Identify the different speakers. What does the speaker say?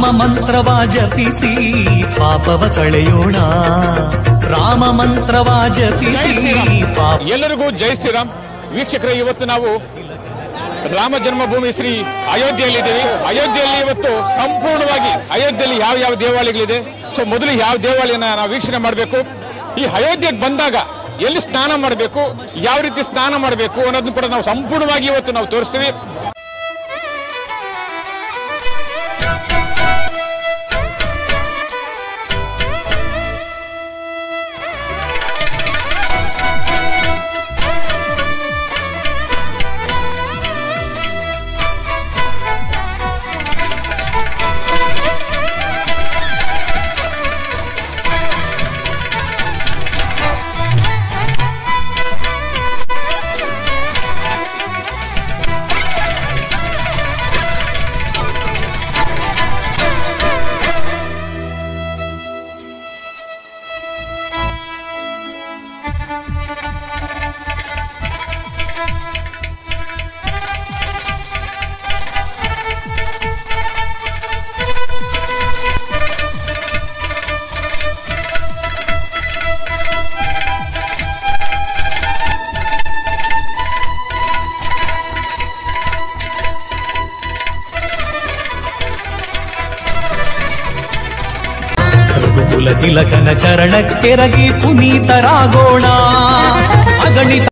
Speaker 1: ರಾಮ ಮಂತ್ರವ ಜಪಿಸಿ ಪಾಪವ ಕಳೆಯೋಣ ರಾಮ ಮಂತ್ರವ
Speaker 2: ಜೈ
Speaker 1: ಜಪಿಸಿ
Speaker 2: ಶ್ರೀರಾಮ್
Speaker 1: ಪಾಪ
Speaker 2: ಎಲ್ಲರಿಗೂ ಜೈ ಶ್ರೀರಾಮ್ ವೀಕ್ಷಕರೇ ಇವತ್ತು ನಾವು ರಾಮ ಜನ್ಮಭೂಮಿ ಶ್ರೀ ಅಯೋಧ್ಯೆಯಲ್ಲಿದ್ದೀವಿ ಅಯೋಧ್ಯೆಯಲ್ಲಿ ಇವತ್ತು ಸಂಪೂರ್ಣವಾಗಿ ಅಯೋಧ್ಯೆಯಲ್ಲಿ ಯಾವ ಯಾವ ದೇವಾಲಯಗಳಿದೆ ಸೊ ಮೊದಲು ಯಾವ ದೇವಾಲಯನ ನಾವು ವೀಕ್ಷಣೆ ಮಾಡಬೇಕು ಈ ಅಯೋಧ್ಯೆಗೆ ಬಂದಾಗ ಎಲ್ಲಿ ಸ್ನಾನ ಮಾಡಬೇಕು ಯಾವ ರೀತಿ ಸ್ನಾನ ಮಾಡಬೇಕು ಅನ್ನೋದನ್ನ ಕೂಡ ನಾವು ಸಂಪೂರ್ಣವಾಗಿ ಇವತ್ತು ನಾವು ತೋರಿಸ್ತೀವಿ
Speaker 1: ರಘುಕುಲ ತಿಲಕನ ಚರಣಕ್ಕೆರಗಿ ಪುನೀತರಾಗೋಣ ಅಗಣಿತ